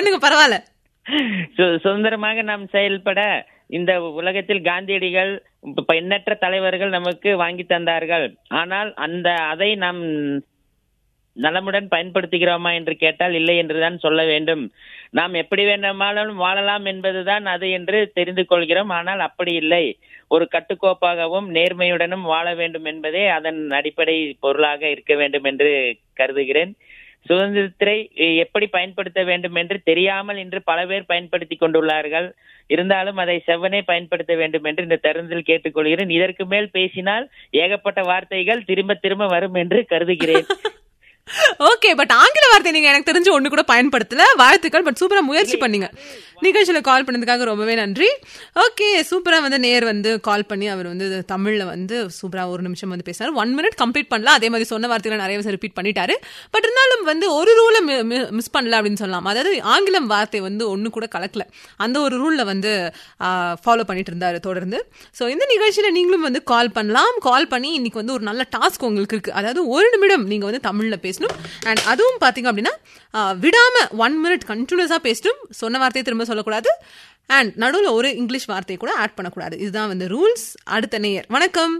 பண்ணுங்க பரவாயில்ல சு- சுதந்திரமாக நாம் செயல்பட இந்த உலகத்தில் காந்தியடிகள் இப்ப எண்ணற்ற தலைவர்கள் நமக்கு வாங்கி தந்தார்கள் ஆனால் அந்த அதை நாம் நலமுடன் பயன்படுத்துகிறோமா என்று கேட்டால் இல்லை என்றுதான் சொல்ல வேண்டும் நாம் எப்படி வேண்டுமானாலும் வாழலாம் என்பதுதான் அது என்று தெரிந்து கொள்கிறோம் ஆனால் அப்படி இல்லை ஒரு கட்டுக்கோப்பாகவும் நேர்மையுடனும் வாழ வேண்டும் என்பதே அதன் அடிப்படை பொருளாக இருக்க வேண்டும் என்று கருதுகிறேன் சுதந்திரத்தை எப்படி பயன்படுத்த வேண்டும் என்று தெரியாமல் இன்று பல பேர் பயன்படுத்தி கொண்டுள்ளார்கள் இருந்தாலும் அதை செவ்வனே பயன்படுத்த வேண்டும் என்று இந்த தருணத்தில் கேட்டுக்கொள்கிறேன் இதற்கு மேல் பேசினால் ஏகப்பட்ட வார்த்தைகள் திரும்ப திரும்ப வரும் என்று கருதுகிறேன் ஓகே பட் ஆங்கில வார்த்தை நீங்க எனக்கு தெரிஞ்சு ஒண்ணு கூட பயன்படுத்தல வாழ்த்துக்கள் பட் சூப்பரா முயற்சி பண்ணீங்க நிகழ்ச்சியில கால் பண்ணதுக்காக ரொம்பவே நன்றி ஓகே சூப்பரா வந்து நேர் வந்து கால் பண்ணி அவர் வந்து தமிழ்ல வந்து சூப்பரா ஒரு நிமிஷம் வந்து பேசினாரு ஒன் மினிட் கம்ப்ளீட் பண்ணலாம் அதே மாதிரி சொன்ன வார்த்தைகளை நிறைய ரிப்பீட் பண்ணிட்டாரு பட் இருந்தாலும் வந்து ஒரு ரூலை மிஸ் பண்ணல அப்படின்னு சொல்லலாம் அதாவது ஆங்கிலம் வார்த்தை வந்து ஒண்ணு கூட கலக்கல அந்த ஒரு ரூல்ல வந்து ஃபாலோ பண்ணிட்டு இருந்தாரு தொடர்ந்து ஸோ இந்த நிகழ்ச்சியில நீங்களும் வந்து கால் பண்ணலாம் கால் பண்ணி இன்னைக்கு வந்து ஒரு நல்ல டாஸ்க் உங்களுக்கு இருக்கு அதாவது ஒரு நிமிடம் நீங்க வந்து தமிழ்ல பேசணும் அண்ட் அதுவும் பாத்தீங்க அப்படின்னா ஆஹ், விடாம ஒன் மினிட் கண்டினியூஸா பேசணும் சொன்ன வார்த்தையை திரும்ப சொல்லக்கூடாது அண்ட் நடுவுல ஒரு இங்கிலீஷ் வார்த்தையை கூட ஆட் பண்ணக்கூடாது இதுதான் வந்து ரூல்ஸ் அடுத்த நேயர் வணக்கம்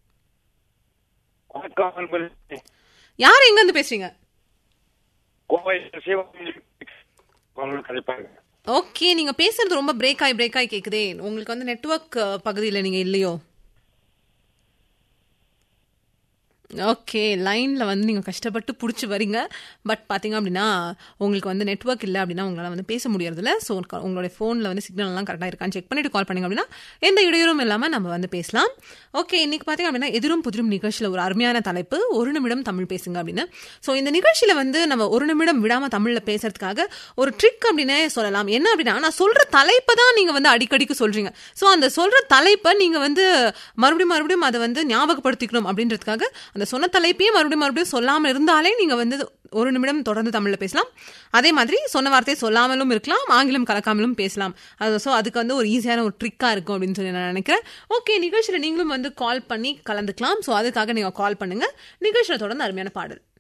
வணக்கம் நண்பர்களே. யார் எங்க இருந்து பேசுறீங்க கோவை சிவகங்கை அவர்கள் கதைப்பாங்க ஓகே நீங்க பேசுறது ரொம்ப பிரேக் ஆகி பிரேக் ஆகி கேக்குதே உங்களுக்கு வந்து நெட்வொர்க் பகுதியில் நீங்க இல்லையோ ஓகே லைனில் வந்து நீங்கள் கஷ்டப்பட்டு பிடிச்சி வரீங்க பட் பார்த்தீங்க அப்படின்னா உங்களுக்கு வந்து நெட்வொர்க் இல்லை அப்படின்னா உங்களால் வந்து பேச முடியறதில்ல ஸோ உங்களுடைய ஃபோனில் வந்து சிக்னல்லாம் கரெக்டாக இருக்கான்னு செக் பண்ணிட்டு கால் பண்ணீங்க அப்படின்னா எந்த இடையூறும் இல்லாமல் நம்ம வந்து பேசலாம் ஓகே இன்னைக்கு பார்த்தீங்க அப்படின்னா எதிரும் புதிரும் நிகழ்ச்சியில் ஒரு அருமையான தலைப்பு ஒரு நிமிடம் தமிழ் பேசுங்க அப்படின்னு ஸோ இந்த நிகழ்ச்சியில் வந்து நம்ம ஒரு நிமிடம் விடாமல் தமிழில் பேசுறதுக்காக ஒரு ட்ரிக் அப்படின்னே சொல்லலாம் என்ன அப்படின்னா நான் சொல்கிற தலைப்பை தான் நீங்கள் வந்து அடிக்கடிக்கு சொல்கிறீங்க ஸோ அந்த சொல்கிற தலைப்பை நீங்கள் வந்து மறுபடியும் மறுபடியும் அதை வந்து ஞாபகப்படுத்திக்கணும் அப்படின்றதுக்காக அந்த சொன்ன தலைப்பையே மறுபடியும் மறுபடியும் சொல்லாமல் இருந்தாலே நீங்கள் வந்து ஒரு நிமிடம் தொடர்ந்து தமிழில் பேசலாம் அதே மாதிரி சொன்ன வார்த்தையை சொல்லாமலும் இருக்கலாம் ஆங்கிலம் கலக்காமலும் பேசலாம் அது ஸோ அதுக்கு வந்து ஒரு ஈஸியான ஒரு ட்ரிக்காக இருக்கும் அப்படின்னு சொல்லி நான் நினைக்கிறேன் ஓகே நிகழ்ச்சியில் நீங்களும் வந்து கால் பண்ணி கலந்துக்கலாம் ஸோ அதுக்காக நீங்கள் கால் பண்ணுங்க நிகழ்ச்சியில் தொடர்ந்து அருமையான பாடல்